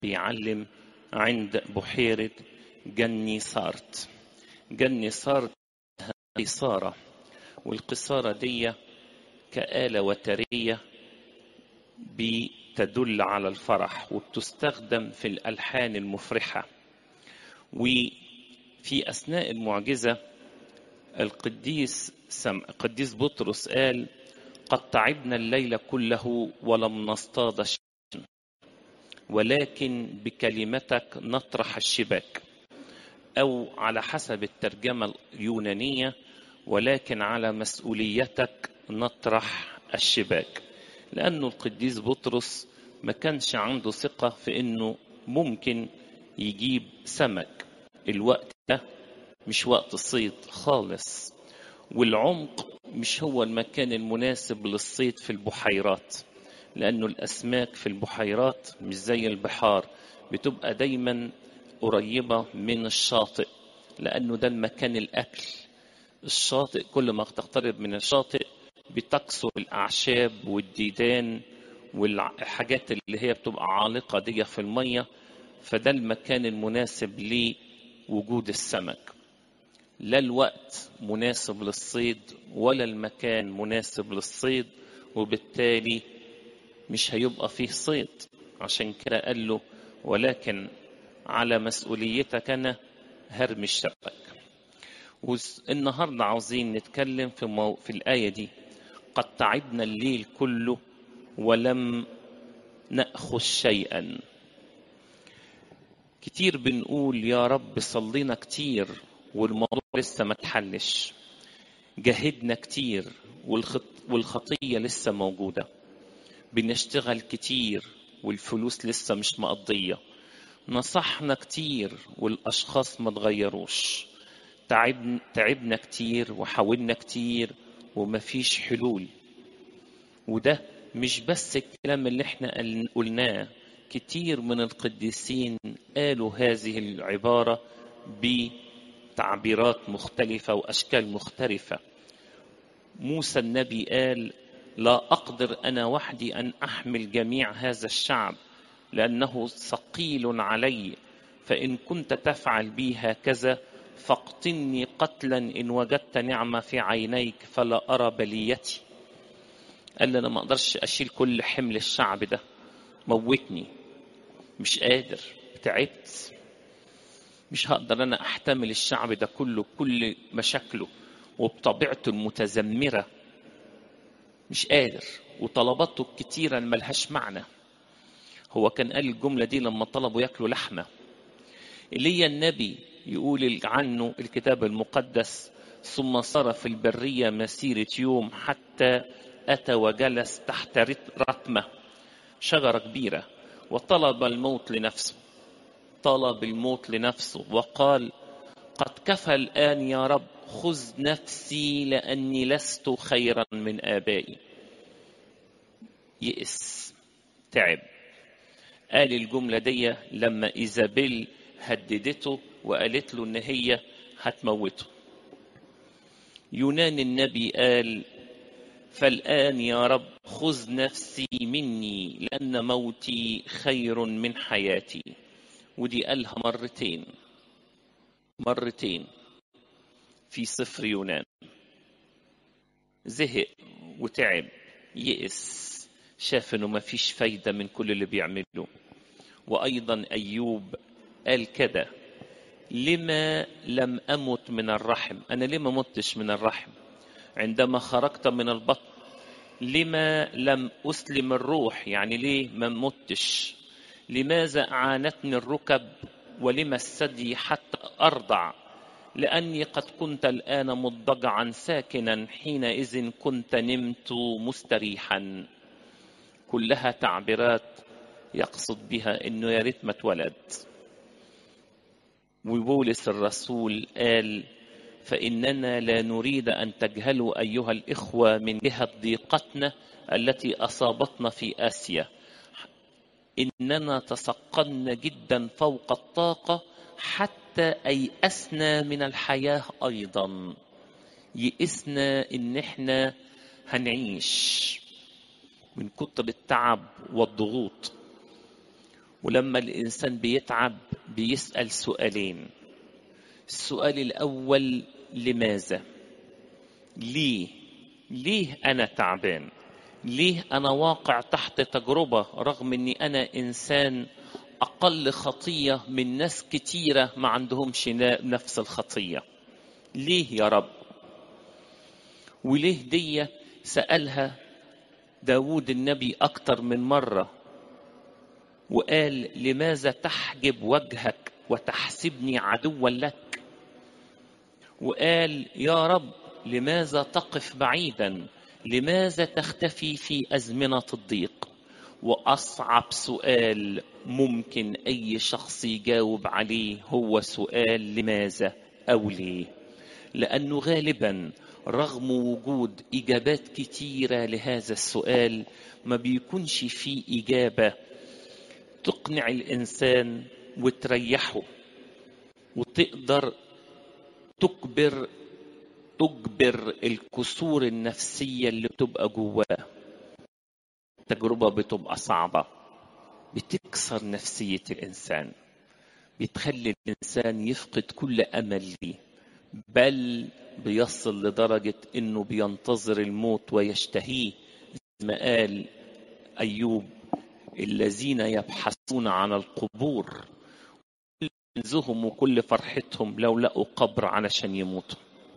بيعلم عند بحيرة جني سارت جني سارت قصارة والقصارة دي كآلة وترية بتدل على الفرح وبتستخدم في الألحان المفرحة وفي أثناء المعجزة القديس سم القديس بطرس قال قد تعبنا الليل كله ولم نصطاد شيئا ولكن بكلمتك نطرح الشباك أو على حسب الترجمة اليونانية ولكن على مسؤوليتك نطرح الشباك لأنه القديس بطرس ما كانش عنده ثقة في أنه ممكن يجيب سمك الوقت ده مش وقت الصيد خالص والعمق مش هو المكان المناسب للصيد في البحيرات لأنه الأسماك في البحيرات مش زي البحار بتبقى دايما قريبة من الشاطئ لأنه ده المكان الأكل الشاطئ كل ما تقترب من الشاطئ بتكسر الأعشاب والديدان والحاجات اللي هي بتبقى عالقة دي في المية فده المكان المناسب لوجود السمك لا الوقت مناسب للصيد ولا المكان مناسب للصيد وبالتالي مش هيبقى فيه صيد عشان كده قال له ولكن على مسؤوليتك أنا هرمي الشبك والنهاردة عاوزين نتكلم في, مو... في الآية دي قد تعبنا الليل كله ولم نأخذ شيئا كتير بنقول يا رب صلينا كتير والموضوع لسه ما اتحلش جهدنا كتير والخط... والخطية لسه موجودة بنشتغل كتير والفلوس لسه مش مقضية نصحنا كتير والأشخاص ما تغيروش تعبنا, تعبنا كتير وحاولنا كتير ومفيش حلول وده مش بس الكلام اللي احنا قلناه كتير من القديسين قالوا هذه العبارة بتعبيرات مختلفة وأشكال مختلفة موسى النبي قال لا أقدر أنا وحدي أن أحمل جميع هذا الشعب لأنه ثقيل علي فإن كنت تفعل بي هكذا فاقتلني قتلا إن وجدت نعمة في عينيك فلا أرى بليتي قال لي أنا ما أقدرش أشيل كل حمل الشعب ده موتني مش قادر تعبت مش هقدر أنا أحتمل الشعب ده كله كل مشاكله وبطبيعته المتذمرة مش قادر وطلباته الكتيرة ملهاش معنى هو كان قال الجملة دي لما طلبوا ياكلوا لحمة إيليا النبي يقول عنه الكتاب المقدس ثم صار في البرية مسيرة يوم حتى أتى وجلس تحت رتمة شجرة كبيرة وطلب الموت لنفسه طلب الموت لنفسه وقال قد كفى الآن يا رب خذ نفسي لأني لست خيرا من آبائي يئس تعب قال الجملة دي لما إيزابيل هددته وقالت له إن هي هتموته يونان النبي قال فالآن يا رب خذ نفسي مني لأن موتي خير من حياتي ودي قالها مرتين مرتين في سفر يونان زهق وتعب يئس شاف انه ما فيش فايدة من كل اللي بيعمله وأيضا أيوب قال كده لما لم أمت من الرحم أنا لما متش من الرحم عندما خرجت من البطن لما لم أسلم الروح يعني ليه ما متش لماذا أعانتني الركب ولما الثدي حتى أرضع لأني قد كنت الآن مضجعا ساكنا حينئذ كنت نمت مستريحا كلها تعبيرات يقصد بها انه يا ريت ما اتولد وبولس الرسول قال فاننا لا نريد ان تجهلوا ايها الاخوه من جهه ضيقتنا التي اصابتنا في اسيا اننا تثقلنا جدا فوق الطاقه حتى ايأسنا من الحياه ايضا يئسنا ان احنا هنعيش من كتر التعب والضغوط ولما الإنسان بيتعب بيسأل سؤالين السؤال الأول لماذا ليه ليه أنا تعبان ليه أنا واقع تحت تجربة رغم أني أنا إنسان أقل خطية من ناس كتيرة ما عندهمش نفس الخطية ليه يا رب وليه دي سألها داود النبي أكتر من مرة وقال لماذا تحجب وجهك وتحسبني عدوا لك وقال يا رب لماذا تقف بعيدا لماذا تختفي في أزمنة الضيق وأصعب سؤال ممكن أي شخص يجاوب عليه هو سؤال لماذا أو ليه لأنه غالبا رغم وجود إجابات كتيرة لهذا السؤال ما بيكونش فيه إجابة تقنع الإنسان وتريحه وتقدر تكبر تجبر الكسور النفسية اللي بتبقى جواه التجربة بتبقى صعبة بتكسر نفسية الإنسان بتخلي الإنسان يفقد كل أمل ليه بل بيصل لدرجة إنه بينتظر الموت ويشتهيه زي ما قال أيوب الذين يبحثون عن القبور كل كنزهم وكل فرحتهم لو لقوا قبر علشان يموتوا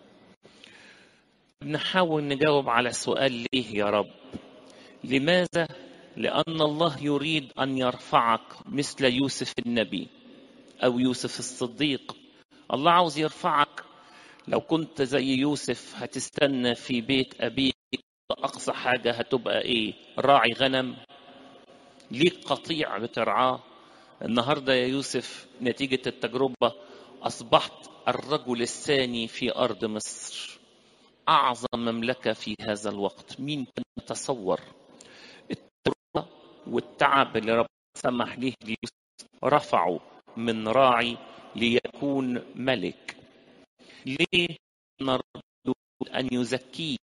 نحاول نجاوب على سؤال ليه يا رب لماذا لان الله يريد ان يرفعك مثل يوسف النبي او يوسف الصديق الله عاوز يرفعك لو كنت زي يوسف هتستنى في بيت ابيك اقصى حاجه هتبقى ايه راعي غنم ليك قطيع بترعاه النهارده يا يوسف نتيجه التجربه اصبحت الرجل الثاني في ارض مصر اعظم مملكه في هذا الوقت مين كان يتصور التجربه والتعب اللي ربنا سمح ليه ليوسف رفعه من راعي ليكون ملك ليه نرد ان يزكيه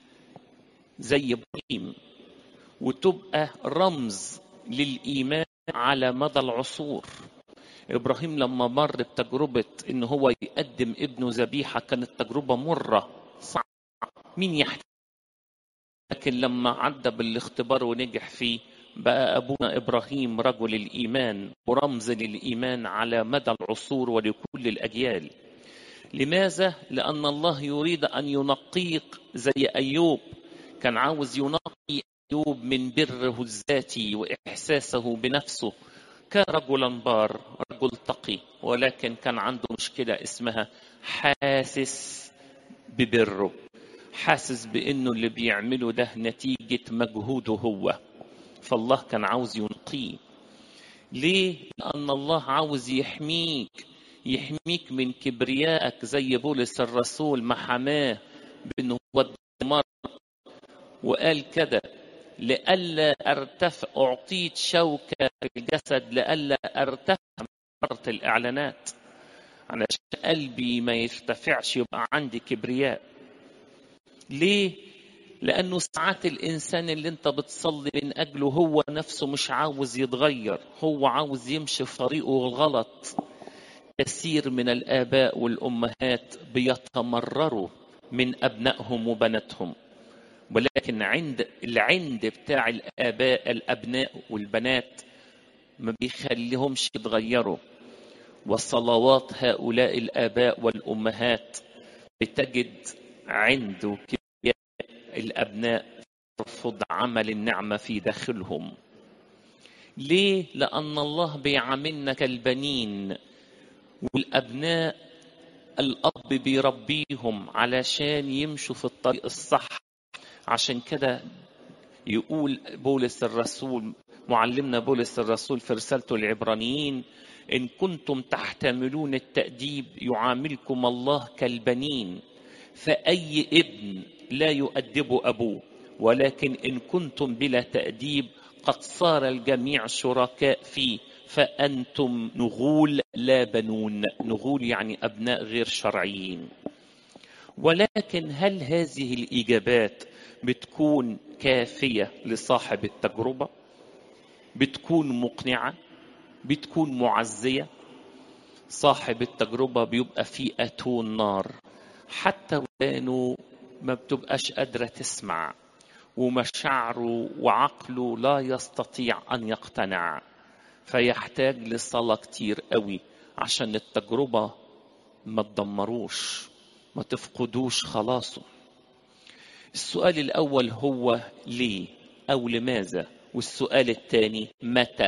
زي ابراهيم وتبقى رمز للايمان على مدى العصور ابراهيم لما مر بتجربه ان هو يقدم ابنه ذبيحه كانت تجربه مره صعبه مين يحتاج لكن لما عدى بالاختبار ونجح فيه بقى ابونا ابراهيم رجل الايمان ورمز للايمان على مدى العصور ولكل الاجيال لماذا لان الله يريد ان ينقيك زي ايوب كان عاوز ينقي ايوب من بره الذاتي واحساسه بنفسه كان رجلا بار رجل تقي ولكن كان عنده مشكله اسمها حاسس ببره حاسس بانه اللي بيعمله ده نتيجه مجهوده هو فالله كان عاوز ينقيه ليه لان الله عاوز يحميك يحميك من كبريائك زي بولس الرسول ما حماه بانه هو الدمار وقال كده لئلا ارتفع اعطيت شوكه في الجسد لئلا ارتفع مرة الاعلانات علشان قلبي ما يرتفعش يبقى عندي كبرياء ليه لانه ساعات الانسان اللي انت بتصلي من اجله هو نفسه مش عاوز يتغير هو عاوز يمشي في طريقه الغلط كثير من الاباء والامهات بيتمرروا من ابنائهم وبناتهم ولكن عند العند بتاع الاباء الابناء والبنات ما بيخليهمش يتغيروا وصلوات هؤلاء الاباء والامهات بتجد عنده كبرياء الابناء ترفض عمل النعمه في داخلهم ليه لان الله بيعاملنا كالبنين والابناء الاب بيربيهم علشان يمشوا في الطريق الصح عشان كده يقول بولس الرسول معلمنا بولس الرسول في رسالته العبرانيين ان كنتم تحتملون التاديب يعاملكم الله كالبنين فاي ابن لا يؤدب ابوه ولكن ان كنتم بلا تاديب قد صار الجميع شركاء فيه فانتم نغول لا بنون نغول يعني ابناء غير شرعيين ولكن هل هذه الاجابات بتكون كافيه لصاحب التجربه بتكون مقنعه بتكون معزية صاحب التجربة بيبقى فيه أتون نار حتى ودانه ما بتبقاش قادرة تسمع ومشاعره وعقله لا يستطيع أن يقتنع فيحتاج لصلاة كتير قوي عشان التجربة ما تدمروش ما تفقدوش خلاصه السؤال الأول هو ليه أو لماذا والسؤال الثاني متى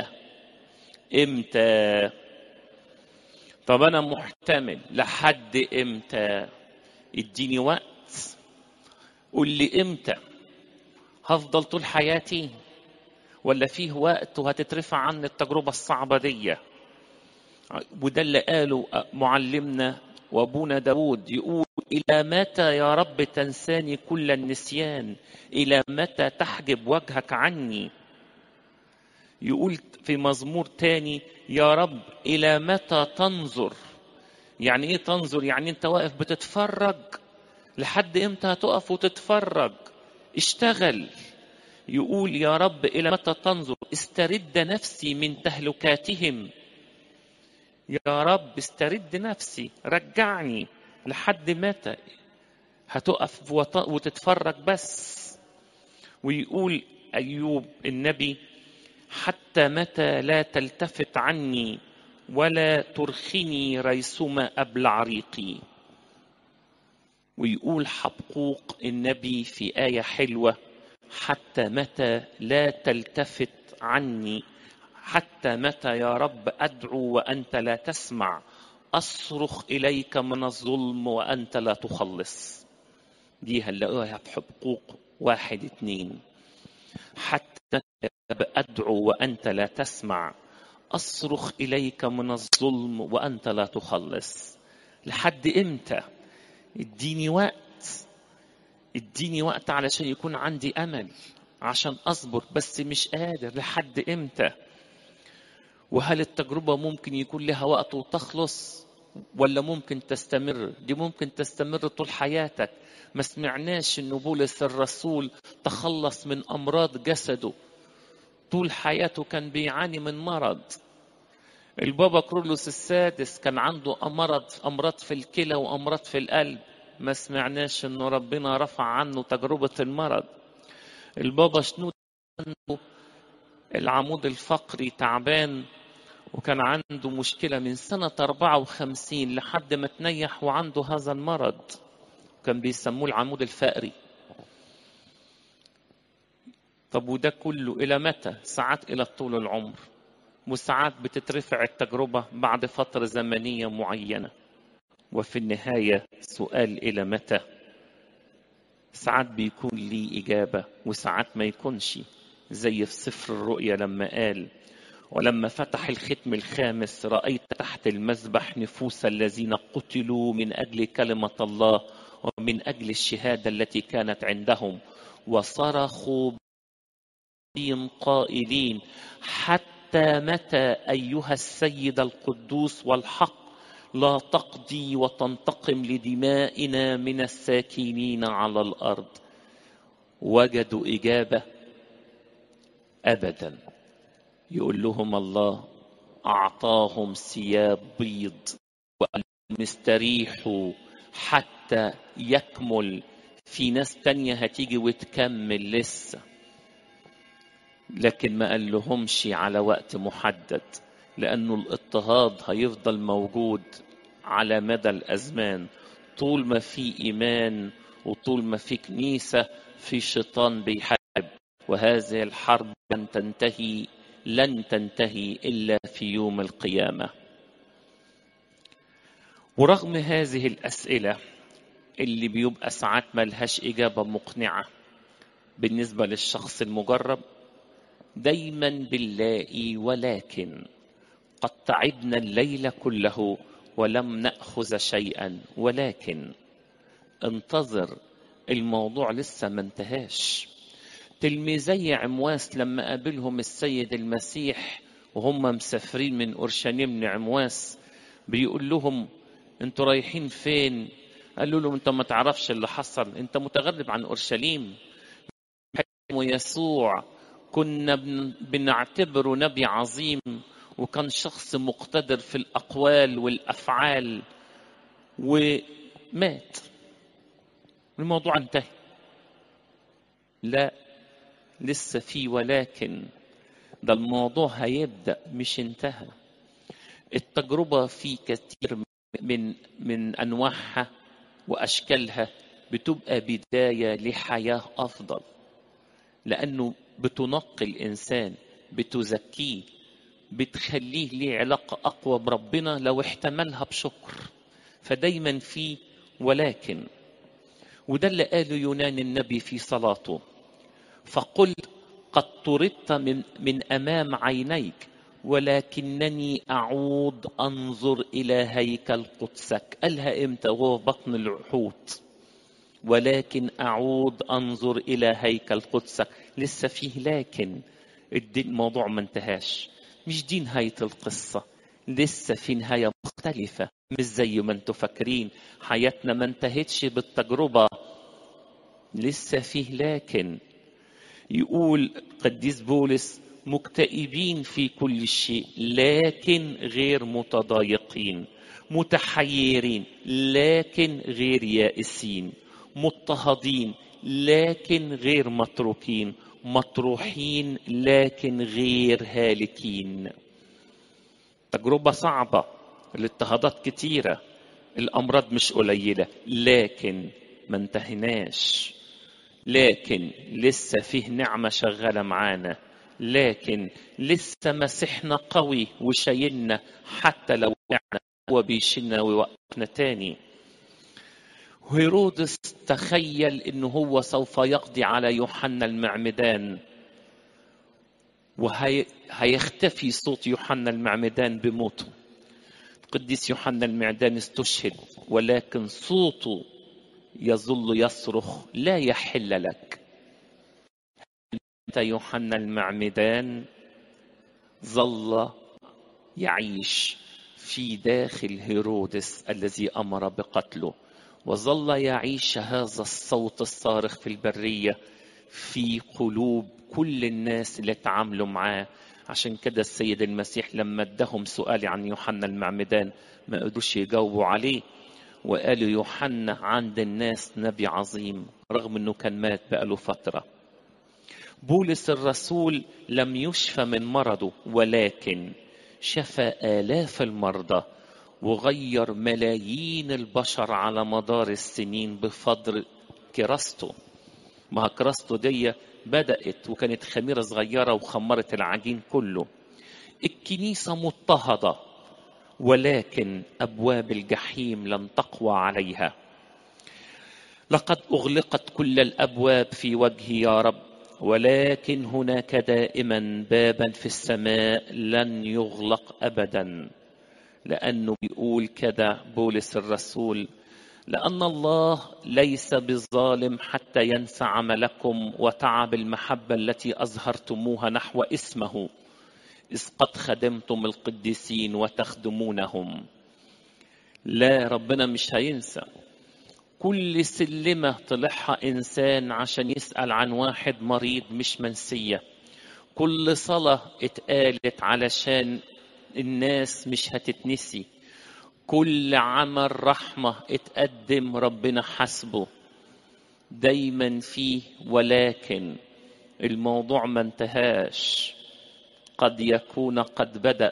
امتى طب أنا محتمل لحد امتى اديني وقت قول لي امتى هفضل طول حياتي ولا فيه وقت وهتترفع عني التجربة الصعبة دي وده اللي قاله معلمنا وابونا داود يقول إلى متى يا رب تنساني كل النسيان إلى متى تحجب وجهك عني يقول في مزمور تاني يا رب إلى متى تنظر يعني إيه تنظر يعني أنت واقف بتتفرج لحد إمتى هتقف وتتفرج اشتغل يقول يا رب إلى متى تنظر استرد نفسي من تهلكاتهم يا رب استرد نفسي رجعني لحد متى هتقف وتتفرج بس ويقول أيوب النبي حتى متى لا تلتفت عني ولا ترخني ريسما أبلع ريقي ويقول حبقوق النبي في آية حلوة حتى متى لا تلتفت عني حتى متى يا رب أدعو وأنت لا تسمع أصرخ إليك من الظلم وأنت لا تخلص دي هنلاقوها في حقوق واحد اتنين حتى أدعو وأنت لا تسمع أصرخ إليك من الظلم وأنت لا تخلص لحد إمتى اديني وقت اديني وقت علشان يكون عندي أمل عشان أصبر بس مش قادر لحد إمتى وهل التجربة ممكن يكون لها وقت وتخلص ولا ممكن تستمر دي ممكن تستمر طول حياتك ما سمعناش ان بولس الرسول تخلص من امراض جسده طول حياته كان بيعاني من مرض البابا كرولوس السادس كان عنده مرض امراض في الكلى وامراض في القلب ما سمعناش انه ربنا رفع عنه تجربة المرض البابا شنود عنده العمود الفقري تعبان وكان عنده مشكلة من سنة 54 لحد ما تنيح وعنده هذا المرض كان بيسموه العمود الفقري طب وده كله إلى متى؟ ساعات إلى طول العمر وساعات بتترفع التجربة بعد فترة زمنية معينة وفي النهاية سؤال إلى متى؟ ساعات بيكون ليه إجابة وساعات ما يكونش زي في سفر الرؤيا لما قال ولما فتح الختم الخامس رأيت تحت المذبح نفوس الذين قتلوا من أجل كلمة الله ومن أجل الشهادة التي كانت عندهم وصرخوا قائلين حتى متى أيها السيد القدوس والحق لا تقضي وتنتقم لدمائنا من الساكنين على الأرض وجدوا إجابة أبدا يقول لهم الله أعطاهم ثياب بيض وقال لهم استريحوا حتى يكمل في ناس تانية هتيجي وتكمل لسه لكن ما قال لهمش على وقت محدد لأنه الاضطهاد هيفضل موجود على مدى الأزمان طول ما في إيمان وطول ما في كنيسة في شيطان بيحارب وهذه الحرب لن تنتهي لن تنتهي إلا في يوم القيامة ورغم هذه الأسئلة اللي بيبقى ساعات ملهاش إجابة مقنعة بالنسبة للشخص المجرب دايما بالله ولكن قد تعبنا الليل كله ولم نأخذ شيئا ولكن انتظر الموضوع لسه ما انتهاش تلميذي عمواس لما قابلهم السيد المسيح وهم مسافرين من اورشليم لعمواس بيقول لهم انتوا رايحين فين قالوا له انت ما تعرفش اللي حصل انت متغرب عن اورشليم ويسوع كنا بنعتبره نبي عظيم وكان شخص مقتدر في الأقوال والأفعال ومات الموضوع انتهى لا لسه في ولكن ده الموضوع هيبدأ مش انتهى التجربة في كثير من من أنواعها وأشكالها بتبقى بداية لحياة أفضل لأنه بتنقي الإنسان بتزكيه بتخليه ليه علاقة أقوى بربنا لو احتملها بشكر فدايما في ولكن وده اللي قاله يونان النبي في صلاته فقلت قد طردت من, من أمام عينيك ولكنني أعود أنظر إلى هيكل قدسك قالها إمتى وهو في بطن الحوت ولكن أعود أنظر إلى هيكل قدسك لسه فيه لكن الموضوع ما انتهاش مش دي نهاية القصة لسه في نهاية مختلفة مش زي ما انتوا فاكرين حياتنا ما انتهتش بالتجربة لسه فيه لكن يقول قديس بولس مكتئبين في كل شيء لكن غير متضايقين متحيرين لكن غير يائسين مضطهدين لكن غير متروكين مطروحين لكن غير هالكين تجربة صعبة الاضطهادات كتيرة الأمراض مش قليلة لكن ما انتهناش لكن لسه فيه نعمة شغالة معانا لكن لسه مسيحنا قوي وشايلنا حتى لو وقعنا هو بيشيلنا ويوقفنا تاني هيرودس تخيل انه هو سوف يقضي على يوحنا المعمدان وهيختفي صوت يوحنا المعمدان بموته القديس يوحنا المعمدان استشهد ولكن صوته يظل يصرخ لا يحل لك أنت يوحنا المعمدان ظل يعيش في داخل هيرودس الذي أمر بقتله وظل يعيش هذا الصوت الصارخ في البرية في قلوب كل الناس اللي تعاملوا معاه عشان كده السيد المسيح لما ادهم سؤال عن يوحنا المعمدان ما قدروش يجاوبوا عليه وقالوا يوحنا عند الناس نبي عظيم رغم انه كان مات بقاله فتره بولس الرسول لم يشفى من مرضه ولكن شفى آلاف المرضى وغير ملايين البشر على مدار السنين بفضل كراسته ما كراسته دي بدأت وكانت خميرة صغيرة وخمرت العجين كله الكنيسة مضطهدة ولكن أبواب الجحيم لم تقوى عليها لقد أغلقت كل الأبواب في وجهي يا رب ولكن هناك دائما بابا في السماء لن يغلق أبدا لأنه بيقول كده بولس الرسول لأن الله ليس بالظالم حتى ينسى عملكم وتعب المحبة التي أظهرتموها نحو اسمه إذ قد خدمتم القديسين وتخدمونهم لا ربنا مش هينسى كل سلمة طلعها إنسان عشان يسأل عن واحد مريض مش منسية كل صلاة اتقالت علشان الناس مش هتتنسي كل عمل رحمة اتقدم ربنا حسبه دايما فيه ولكن الموضوع ما انتهاش قد يكون قد بدأ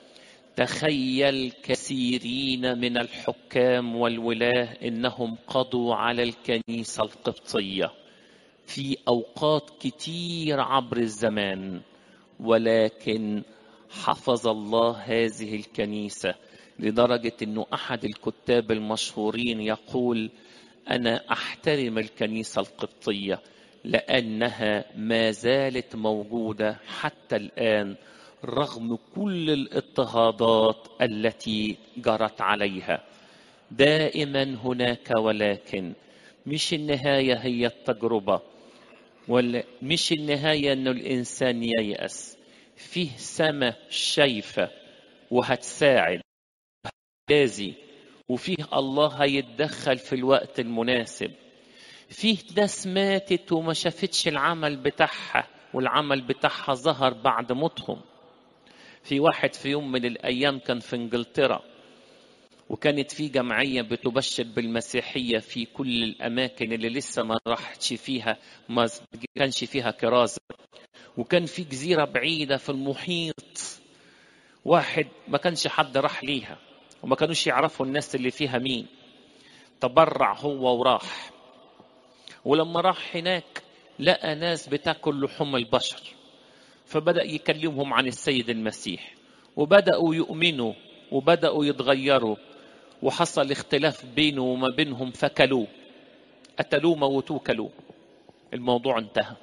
تخيل كثيرين من الحكام والولاه انهم قضوا على الكنيسه القبطيه في اوقات كتير عبر الزمان ولكن حفظ الله هذه الكنيسه لدرجه انه احد الكتاب المشهورين يقول انا احترم الكنيسه القبطيه لانها ما زالت موجوده حتى الان رغم كل الاضطهادات التي جرت عليها دائما هناك ولكن مش النهايه هي التجربه ولا مش النهايه انه الانسان ييأس فيه سما شايفه وهتساعد هتجازي وفيه الله هيتدخل في الوقت المناسب فيه ناس ماتت وما شافتش العمل بتاعها والعمل بتاعها ظهر بعد موتهم في واحد في يوم من الأيام كان في إنجلترا وكانت في جمعية بتبشر بالمسيحية في كل الأماكن اللي لسه ما راحتش فيها ما كانش فيها كرازة وكان في جزيرة بعيدة في المحيط واحد ما كانش حد راح ليها وما كانوش يعرفوا الناس اللي فيها مين تبرع هو وراح ولما راح هناك لقى ناس بتاكل لحوم البشر فبدأ يكلمهم عن السيد المسيح وبدأوا يؤمنوا وبدأوا يتغيروا وحصل اختلاف بينه وما بينهم فكلوه قتلوه موتوه كلوه الموضوع انتهى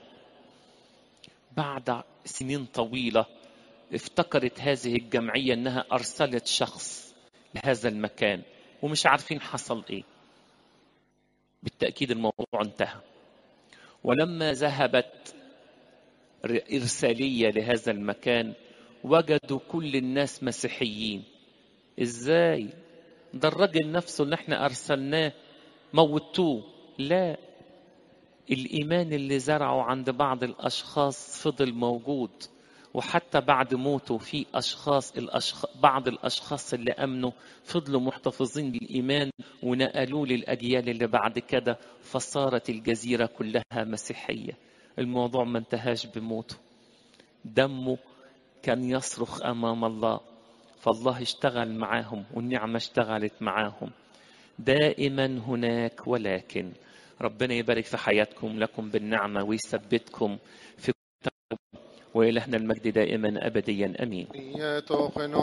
بعد سنين طويلة افتكرت هذه الجمعية انها ارسلت شخص لهذا المكان ومش عارفين حصل ايه بالتأكيد الموضوع انتهى ولما ذهبت إرسالية لهذا المكان وجدوا كل الناس مسيحيين ازاي ده الراجل نفسه اللي احنا ارسلناه موتوه لا الايمان اللي زرعه عند بعض الاشخاص فضل موجود وحتى بعد موته في اشخاص الأشخاص بعض الاشخاص اللي امنوا فضلوا محتفظين بالايمان ونقلوه للاجيال اللي بعد كده فصارت الجزيره كلها مسيحيه الموضوع ما انتهاش بموته دمه كان يصرخ امام الله فالله اشتغل معاهم والنعمه اشتغلت معاهم دائما هناك ولكن ربنا يبارك في حياتكم لكم بالنعمه ويثبتكم في وإلهنا المجد دائما أبديا أمين